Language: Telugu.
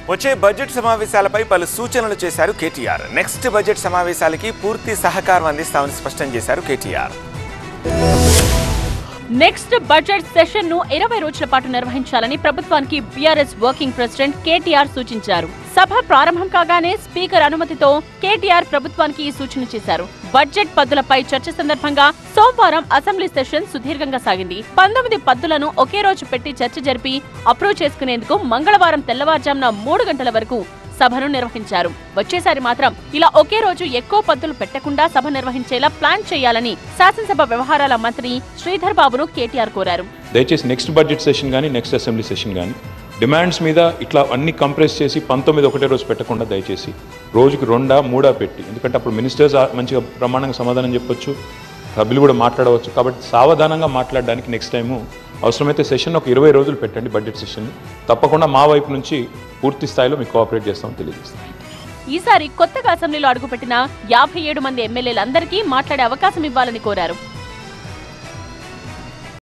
వచ్చే బడ్జెట్ సమావేశాలపై పలు సూచనలు చేశారు కేటీఆర్ నెక్స్ట్ బడ్జెట్ సమావేశాలకి పూర్తి సహకారం అందిస్తామని స్పష్టం చేశారు కేటీఆర్ నెక్స్ట్ బడ్జెట్ సెషన్ ను ఇరవై రోజుల పాటు నిర్వహించాలని ప్రభుత్వానికి బీఆర్ఎస్ వర్కింగ్ ప్రెసిడెంట్ కేటీఆర్ సూచించారు సభ ప్రారంభం కాగానే స్పీకర్ అనుమతితో కేటీఆర్ ప్రభుత్వానికి ఈ సూచన చేశారు బడ్జెట్ పద్దులపై చర్చ సందర్భంగా సోమవారం అసెంబ్లీ సెషన్ సుదీర్ఘంగా సాగింది పంతొమ్మిది పద్దులను ఒకే రోజు పెట్టి చర్చ జరిపి అప్రూవ్ చేసుకునేందుకు మంగళవారం తెల్లవారుజామున మూడు గంటల వరకు సభను నిర్వహించారు వచ్చేసారి మాత్రం ఇలా ఒకే రోజు ఎక్కువ పద్దులు పెట్టకుండా సభ నిర్వహించేలా ప్లాన్ చేయాలని శాసనసభ వ్యవహారాల మంత్రి శ్రీధర్ బాబును కేటీఆర్ కోరారు దయచేసి నెక్స్ట్ బడ్జెట్ సెషన్ కానీ నెక్స్ట్ అసెంబ్లీ సెషన్ కానీ డిమాండ్స్ మీద ఇట్లా అన్ని కంప్రెస్ చేసి పంతొమ్మిది ఒకటే రోజు పెట్టకుండా దయచేసి రోజుకి రెండా మూడా పెట్టి ఎందుకంటే అప్పుడు మినిస్టర్స్ ఆ- మంచిగా ప్రమాణంగా సమాధానం చెప్పొచ్చు సభ్యులు కూడా మాట్లాడవచ్చు కాబట్టి సావధానంగా మాట్లాడడానికి నెక్స్ట్ టైము అవసరమైతే సెషన్ ఒక ఇరవై రోజులు పెట్టండి బడ్జెట్ సెషన్ తప్పకుండా మా వైపు నుంచి పూర్తి స్థాయిలో మీకు కోఆపరేట్ చేస్తామని తెలియజేస్తాం ఈసారి కొత్తగా అసెంబ్లీలో అడుగుపెట్టిన యాభై ఏడు మంది ఎమ్మెల్యేలందరికీ మాట్లాడే అవకాశం ఇవ్వాలని కోరారు